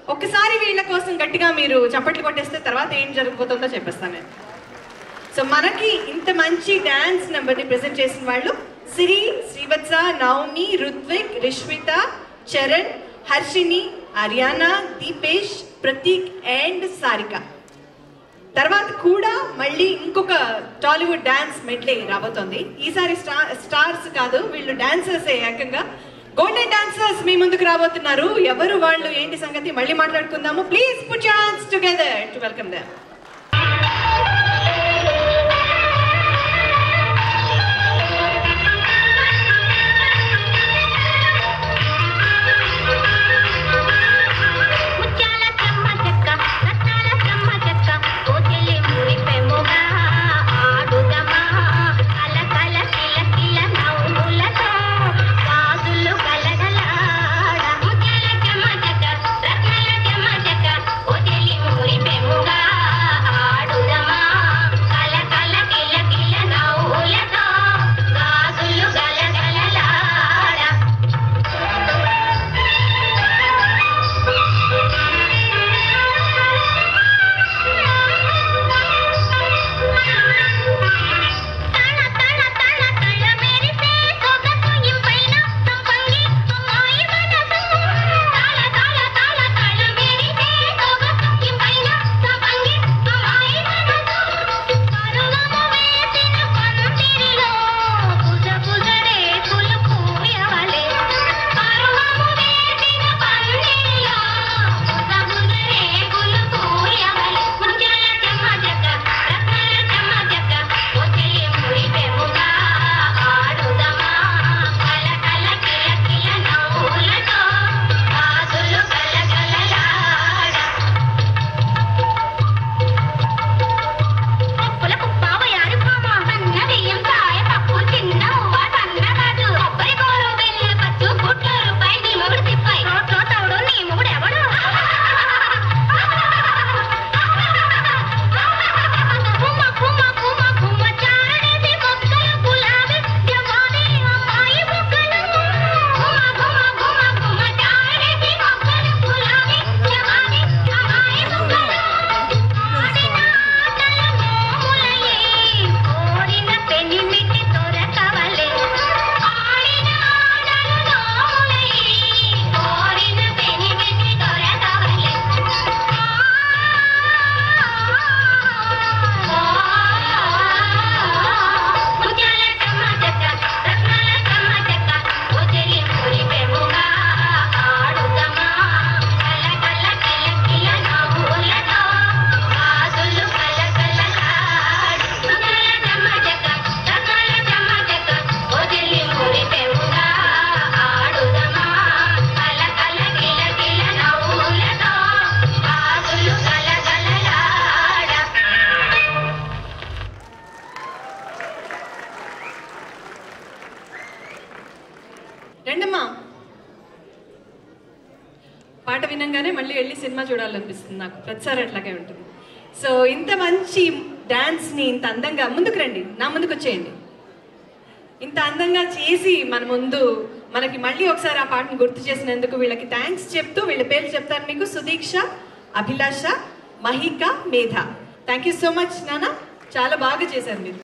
ఒక్కసారి వీళ్ళ కోసం గట్టిగా మీరు చప్పట్లు కొట్టేస్తే తర్వాత ఏం జరగబోతుందో చెప్పేస్తాను నేను సో మనకి ఇంత మంచి డాన్స్ నెంబర్ని ప్రెజెంట్ చేసిన వాళ్ళు సిరి శ్రీవత్స నవమి రుత్విక్ రిష్విత చరణ్ హర్షిని అరియానా దీపేష్ ప్రతీక్ అండ్ సారిక తర్వాత కూడా మళ్ళీ ఇంకొక టాలీవుడ్ డాన్స్ మెడ్లే రాబోతోంది ఈసారి స్టార్ స్టార్స్ కాదు వీళ్ళు డాన్సర్స్ ఏకంగా గోల్డెన్ డాన్సర్స్ మీ ముందుకు రాబోతున్నారు ఎవరు వాళ్ళు ఏంటి సంగతి మళ్ళీ మాట్లాడుకుందాము ప్లీజ్ పుట్ ఛాన్స్ together to welcome them Mutyala Chemma చెక్క రత్నాల చెమ్మ చెక్క ఓ చెల్లి మురిపెముగా ఆడుదమా కల కల కిల కిల నవ్వులతో గాజులు గలగలాడ ముత్యాల చెమ్మ చెక్క రత్నాల చెమ్మ చెక్క ఓ చెల్లి మురిపెముగా ఆడుదమా కల కల కిల కిల నవ్వులతో గాజులు గలగలలాడ తన తన తన తల మెరిసే సొగసు ఇంపైన సంపంగి అమ్మాయి మనసు తల తల తల తల మెరిసే సొగసు ఇంపైన సంపంగి అమ్మాయి మనసు పరువము వేసిన పందిరిలో పుజ పుజరే పులు పూయవలే పరువము వేసిన పందిరిలో పుజ పుజరే పులు పూయవలే ముత్యాల చెమ్మ చెక్క రత్నాల చెమ్మ చెక్క ఒత్తిలి మురిపెముగా ఆడుదమా కల కల కిల కిల నవ్వులతో గాజులు గలగలలాడ పప్పులకు పావ యాడిపామ అన్న బియ్యం కాయ పప్పు చిన్న ఉవ్వ సన్నగాజు కొబ్బరి కూరు వెల్లి పచ్చు గుడ్లు రూపాయి నీ మొగుడు తిప్పాయి రోట్లో తవుడు నీ మొగుడు ఎవడు కుమ్మ కుమ్మ కుమ్మ కుమ్మ చారడేసి బొక్కలు గులాబీ జవాబీ అమ్మాయి బుగ్గలు కుమ్మ కుమ్మ కుమ్మ కుమ్మ చారడేసి బొక్కలు గులాబీ జవాబీ అమ్మాయి బుగ్గలు ఆడిన ఆటల మోములయే కోరిన పెనిమిటి దొరకవలే ఆడిన ఆటలు మోములయే కోరిన పెనిమిటి దొరకవలే ముత్యాల చెమ్మ చెక్క రత్నాల చెమ్మ చెక్క ఒదిలి మురిపెముగా ఆడుదమా కల కల కిల కిల నవ్వులతో గాజులు కల కలలాడు ముత్యాల చెమ్మ చెక్క రత్నాల చెమ్మ చెక్క ఒదిలి మురిపెముగా ఆడుదమా కల కల కిల కిల నవ్వులతో గాజులు కల కలలాడ రండమ్మా పాట వినంగానే మళ్ళీ వెళ్ళి సినిమా చూడాలనిపిస్తుంది నాకు ప్రతిసారి అట్లాగే ఉంటుంది సో ఇంత మంచి డాన్స్ని ఇంత అందంగా ముందుకు రండి నా ముందుకు వచ్చేయండి ఇంత అందంగా చేసి మన ముందు మనకి మళ్ళీ ఒకసారి ఆ పాటను గుర్తు చేసినందుకు వీళ్ళకి థ్యాంక్స్ చెప్తూ వీళ్ళ పేర్లు చెప్తాను మీకు సుదీక్ష అభిలాష మహిక మేధ థ్యాంక్ యూ సో మచ్ నాన్న చాలా బాగా చేశారు మీరు